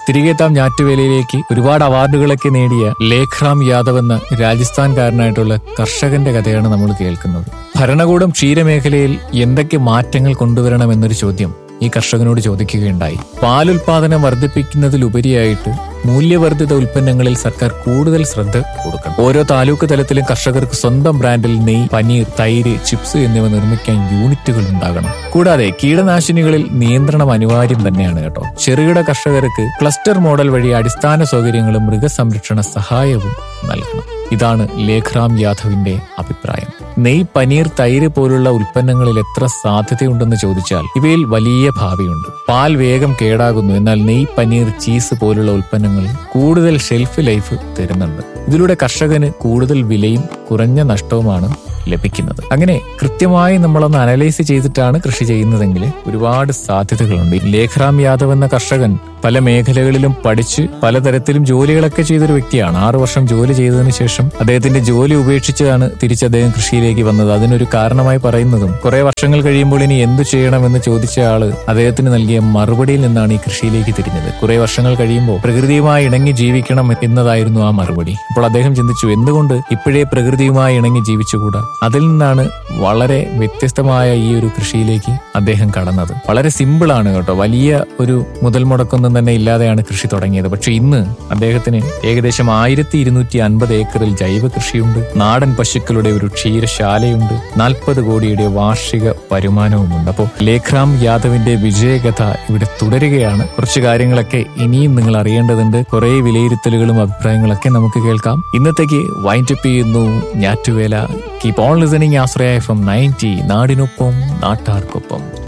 തിരികെ എത്താം ഞാറ്റുവേലയിലേക്ക് ഒരുപാട് അവാർഡുകളൊക്കെ നേടിയ ലേഖ്റാം യാദവ് എന്ന രാജസ്ഥാൻകാരനായിട്ടുള്ള കർഷകന്റെ കഥയാണ് നമ്മൾ കേൾക്കുന്നത് ഭരണകൂടം ക്ഷീരമേഖലയിൽ എന്തൊക്കെ മാറ്റങ്ങൾ കൊണ്ടുവരണമെന്നൊരു ചോദ്യം ഈ കർഷകനോട് ചോദിക്കുകയുണ്ടായി പാലുൽപാദനം വർദ്ധിപ്പിക്കുന്നതിലുപരിയായിട്ട് മൂല്യവർദ്ധിത ഉൽപ്പന്നങ്ങളിൽ സർക്കാർ കൂടുതൽ ശ്രദ്ധ കൊടുക്കണം ഓരോ താലൂക്ക് തലത്തിലും കർഷകർക്ക് സ്വന്തം ബ്രാൻഡിൽ നെയ് പനീർ തൈര് ചിപ്സ് എന്നിവ നിർമ്മിക്കാൻ യൂണിറ്റുകൾ ഉണ്ടാകണം കൂടാതെ കീടനാശിനികളിൽ നിയന്ത്രണം അനിവാര്യം തന്നെയാണ് കേട്ടോ ചെറുകിട കർഷകർക്ക് ക്ലസ്റ്റർ മോഡൽ വഴി അടിസ്ഥാന സൗകര്യങ്ങളും മൃഗസംരക്ഷണ സഹായവും നൽകണം ഇതാണ് ലേഖ്റാം യാദവിന്റെ അഭിപ്രായം നെയ് പനീർ തൈര് പോലുള്ള ഉൽപ്പന്നങ്ങളിൽ എത്ര സാധ്യതയുണ്ടെന്ന് ചോദിച്ചാൽ ഇവയിൽ വലിയ ഭാവിയുണ്ട് പാൽ വേഗം കേടാകുന്നു എന്നാൽ നെയ് പനീർ ചീസ് പോലുള്ള ഉൽപ്പന്നങ്ങൾ കൂടുതൽ ഷെൽഫ് ലൈഫ് തരുന്നുണ്ട് ഇതിലൂടെ കർഷകന് കൂടുതൽ വിലയും കുറഞ്ഞ നഷ്ടവുമാണ് ലഭിക്കുന്നത് അങ്ങനെ കൃത്യമായി നമ്മളൊന്ന് അനലൈസ് ചെയ്തിട്ടാണ് കൃഷി ചെയ്യുന്നതെങ്കിൽ ഒരുപാട് സാധ്യതകളുണ്ട് ഈ ലേഖറാം യാദവ് എന്ന കർഷകൻ പല മേഖലകളിലും പഠിച്ച് പലതരത്തിലും ജോലികളൊക്കെ ചെയ്തൊരു വ്യക്തിയാണ് ആറു വർഷം ജോലി ചെയ്തതിനു ശേഷം അദ്ദേഹത്തിന്റെ ജോലി ഉപേക്ഷിച്ചാണ് തിരിച്ച് അദ്ദേഹം കൃഷിയിലേക്ക് വന്നത് അതിനൊരു കാരണമായി പറയുന്നതും കുറെ വർഷങ്ങൾ കഴിയുമ്പോൾ ഇനി എന്തു ചെയ്യണമെന്ന് ചോദിച്ച ആള് അദ്ദേഹത്തിന് നൽകിയ മറുപടിയിൽ നിന്നാണ് ഈ കൃഷിയിലേക്ക് തിരിഞ്ഞത് കുറെ വർഷങ്ങൾ കഴിയുമ്പോൾ പ്രകൃതിയുമായി ഇണങ്ങി ജീവിക്കണം എന്നതായിരുന്നു ആ മറുപടി അപ്പോൾ അദ്ദേഹം ചിന്തിച്ചു എന്തുകൊണ്ട് ഇപ്പോഴേ പ്രകൃതിയുമായി ഇണങ്ങി ജീവിച്ചുകൂടാ അതിൽ നിന്നാണ് വളരെ വ്യത്യസ്തമായ ഈ ഒരു കൃഷിയിലേക്ക് അദ്ദേഹം കടന്നത് വളരെ സിമ്പിൾ ആണ് കേട്ടോ വലിയ ഒരു മുതൽ മുടക്കൊന്നും തന്നെ ഇല്ലാതെയാണ് കൃഷി തുടങ്ങിയത് പക്ഷെ ഇന്ന് അദ്ദേഹത്തിന് ഏകദേശം ആയിരത്തി ഇരുന്നൂറ്റി അൻപത് ഏക്കറിൽ ജൈവ കൃഷിയുണ്ട് നാടൻ പശുക്കളുടെ ഒരു ക്ഷീരശാലയുണ്ട് നാൽപ്പത് കോടിയുടെ വാർഷിക വരുമാനവുമുണ്ട് അപ്പോൾ ലേഖ്റാം യാദവിന്റെ വിജയകഥ ഇവിടെ തുടരുകയാണ് കുറച്ച് കാര്യങ്ങളൊക്കെ ഇനിയും നിങ്ങൾ അറിയേണ്ടതുണ്ട് കുറെ വിലയിരുത്തലുകളും അഭിപ്രായങ്ങളൊക്കെ നമുക്ക് കേൾക്കാം ഇന്നത്തേക്ക് വൈൻഡ് അപ്പ് ചെയ്യുന്നു ഞാറ്റുവേല keep on listening Ashraya F M ninety നാടിനൊപ്പം നാട്ടാർക്കൊപ്പം